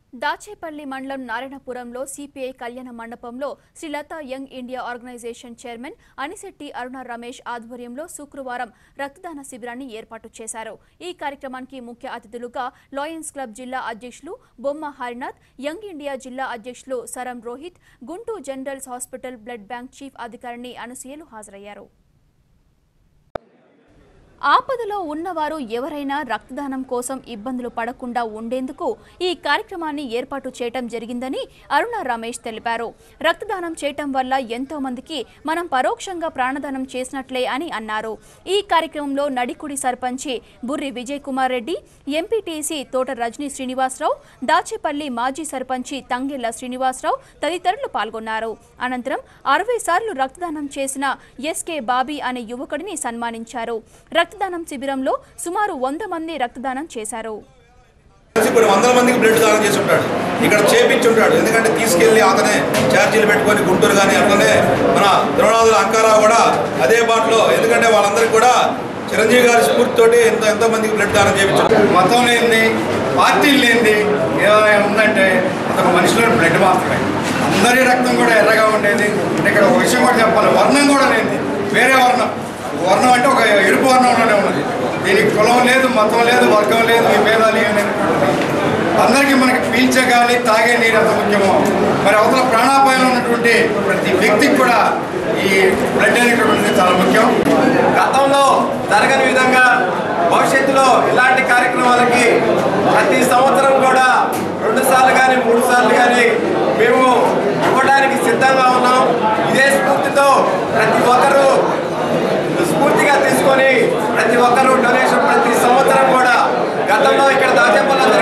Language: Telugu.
దాచేపల్లి మండలం నారాయణపురంలో సిపిఐ కళ్యాణ మండపంలో Srilatha young India organisation chairman Anisetti Aruna Ramesh ఆధ్వర్యంలో శుక్రవారం రక్తదాన శిబిరాన్ని ఏర్పాటు చేశారు ఈ కార్యక్రమానికి ముఖ్య అతిథులుగా లాయన్స్ క్లబ్ జిల్లా అధ్యక్షులు బొమ్మ హరినాథ్ యంగ్ ఇండియా జిల్లా అధ్యక్షులు Saram Rohit Guntur generals hospital blood bank chief అధికారిని అనసూయలు హాజరయ్యారు ఆపదలో ఉన్నవారు ఎవరైనా రక్తదానం కోసం ఇబ్బందులు పడకుండా ఉండేందుకు ఈ కార్యక్రమాన్ని ఏర్పాటు చేయటం జరిగిందని అరుణ రమేష్ తెలిపారు రక్తదానం చేయటం వల్ల ఎంతో మందికి మనం పరోక్షంగా ప్రాణదానం చేసినట్లే అని అన్నారు ఈ కార్యక్రమంలో నడికుడి సర్పంచి బుర్రి విజయ్ కుమార్ రెడ్డి ఎంపీటీసీ తోట రజనీ శ్రీనివాసరావు దాచేపల్లి మాజీ సర్పంచి తంగెళ్ల శ్రీనివాసరావు తదితరులు పాల్గొన్నారు అనంతరం అరవై సార్లు రక్తదానం చేసిన ఎస్కే బాబీ అనే యువకుడిని సన్మానించారు రక్తదానం శిబిరంలో సుమారు వంద మంది రక్తదానం చేశారు కలిసి కొన్ని వందల మందికి బ్లడ్ దానం చేసి ఉంటాడు ఇక్కడ చేపించి ఉంటాడు ఎందుకంటే తీసుకెళ్లి అతనే ఛార్జీలు పెట్టుకొని గుంటూరు కానీ అట్లనే మన ద్రోణాదుల అంకారావు కూడా అదే బాటలో ఎందుకంటే వాళ్ళందరికీ కూడా చిరంజీవి గారి స్ఫూర్తితోటి ఎంతో ఎంతో మందికి బ్లడ్ దానం చేయించారు మతం లేనిది పార్టీలు లేనిది ఏమైనా ఉందంటే అదొక మనిషిలో బ్లడ్ మాత్రమే అందరి రక్తం కూడా ఎర్రగా ఉండేది ఇక్కడ ఒక విషయం కూడా చెప్పాలి వర్ణం కూడా లేనిది వేరే వర్ణం వర్ణం అంటే ఒక ఎరుపు వర్ణంలోనే ఉన్నది దీనికి కులం లేదు మతం లేదు వర్గం లేదు ఈ భేదాలు ఏమి అందరికీ మనకి పీల్చే గాలి తాగే నీరు ఎంత ముఖ్యమో మరి అవతల ప్రాణాపాయంలో ఉన్నటువంటి ప్రతి వ్యక్తికి కూడా ఈ బ్లడ్ అనేటువంటిది చాలా ముఖ్యం గతంలో జరగని విధంగా భవిష్యత్తులో ఇలాంటి కార్యక్రమాలకి ప్రతి సంవత్సరం కూడా రెండు సార్లు కానీ మూడు సార్లు కానీ మేము ఇవ్వడానికి సిద్ధంగా ఉన్నాం ఇదే స్ఫూర్తితో ప్రతి ఒక్కరూ స్ఫూర్తిగా తీసుకొని ప్రతి ఒక్కరూ డొనేషన్ ప్రతి సంవత్సరం కూడా గతంలో ఇక్కడ దాచేపల్లి